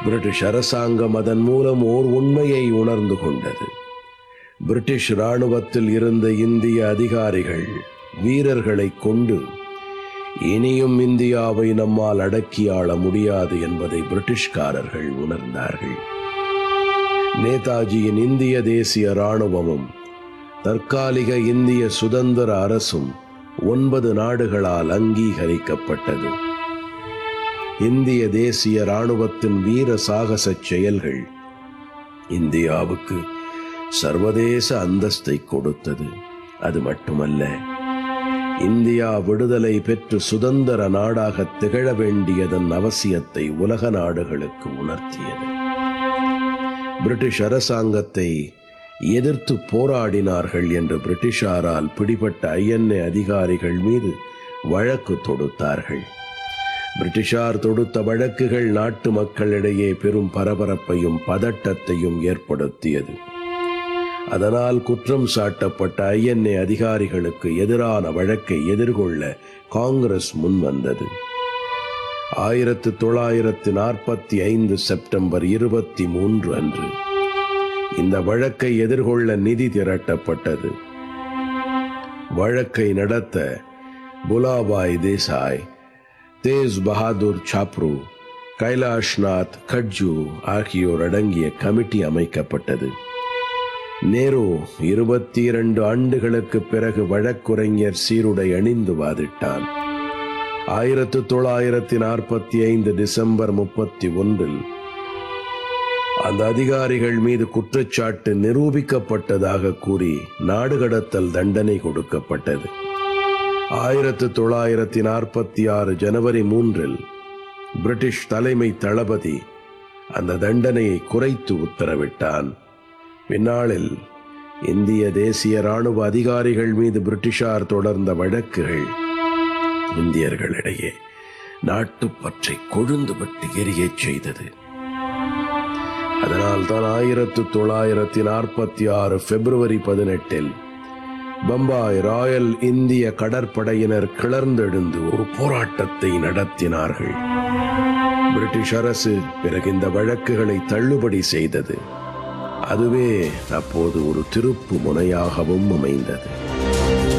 British அரசாங்கம் அதன் மூலம் ஓர் உண்மையை உணர்ந்து கொண்டது பிரிட்டிஷ் இராணுவத்தில் இருந்த இந்திய அதிகாரிகள் வீரர்களை கொண்டு இனியும் இந்தியாவை நம்மால் அடக்கி ஆள முடியாது என்பதை பிரிட்டிஷ்காரர்கள் உணர்ந்தார்கள் நேதாஜியின் இந்திய தேசிய இராணுவமும் தற்காலிக இந்திய சுதந்திர அரசும் ஒன்பது நாடுகளால் அங்கீகரிக்கப்பட்டது இந்திய தேசிய இராணுவத்தின் வீர சாகச செயல்கள் இந்தியாவுக்கு சர்வதேச அந்தஸ்தை கொடுத்தது அது மட்டுமல்ல இந்தியா விடுதலை பெற்று சுதந்திர நாடாக திகழ வேண்டியதன் அவசியத்தை உலக நாடுகளுக்கு உணர்த்தியது பிரிட்டிஷ் அரசாங்கத்தை எதிர்த்து போராடினார்கள் என்று பிரிட்டிஷாரால் பிடிபட்ட ஐஎன்ஏ அதிகாரிகள் மீது வழக்கு தொடுத்தார்கள் பிரிட்டிஷார் தொடுத்த வழக்குகள் நாட்டு மக்களிடையே பெரும் பரபரப்பையும் பதட்டத்தையும் ஏற்படுத்தியது அதனால் குற்றம் சாட்டப்பட்ட ஐஎன்ஏ அதிகாரிகளுக்கு எதிரான வழக்கை எதிர்கொள்ள காங்கிரஸ் முன்வந்தது ஆயிரத்து தொள்ளாயிரத்து நாற்பத்தி ஐந்து செப்டம்பர் இருபத்தி மூன்று அன்று இந்த வழக்கை எதிர்கொள்ள நிதி திரட்டப்பட்டது வழக்கை நடத்த புலாபாய் தேசாய் தேஜ் பஹாதுர் சாப்ரு கைலாஷ்நாத் கட்ஜு ஆகியோர் அடங்கிய கமிட்டி அமைக்கப்பட்டது நேரு இருபத்தி இரண்டு ஆண்டுகளுக்கு பிறகு வழக்குரைஞர் சீருடை அணிந்து வாதிட்டான் ஆயிரத்து தொள்ளாயிரத்தி நாற்பத்தி ஐந்து டிசம்பர் முப்பத்தி ஒன்றில் அந்த அதிகாரிகள் மீது குற்றச்சாட்டு நிரூபிக்கப்பட்டதாக கூறி நாடு கடத்தல் தண்டனை கொடுக்கப்பட்டது ஆயிரத்து தொள்ளாயிரத்தி நாற்பத்தி ஆறு ஜனவரி மூன்றில் பிரிட்டிஷ் தலைமை தளபதி அந்த தண்டனையை குறைத்து உத்தரவிட்டான் பின்னாளில் இந்திய தேசிய ராணுவ அதிகாரிகள் மீது பிரிட்டிஷார் தொடர்ந்த வழக்குகள் இந்தியர்களிடையே நாட்டுப்பற்றை கொழுந்து விட்டு எரியச் செய்தது அதனால் தான் ஆயிரத்து தொள்ளாயிரத்தி நாற்பத்தி ஆறு பிப்ரவரி பதினெட்டில் பம்பாய் ராயல் இந்திய கடற்படையினர் கிளர்ந்தெழுந்து ஒரு போராட்டத்தை நடத்தினார்கள் பிரிட்டிஷ் அரசு பிறகு இந்த வழக்குகளை தள்ளுபடி செய்தது அதுவே அப்போது ஒரு திருப்பு முனையாகவும் அமைந்தது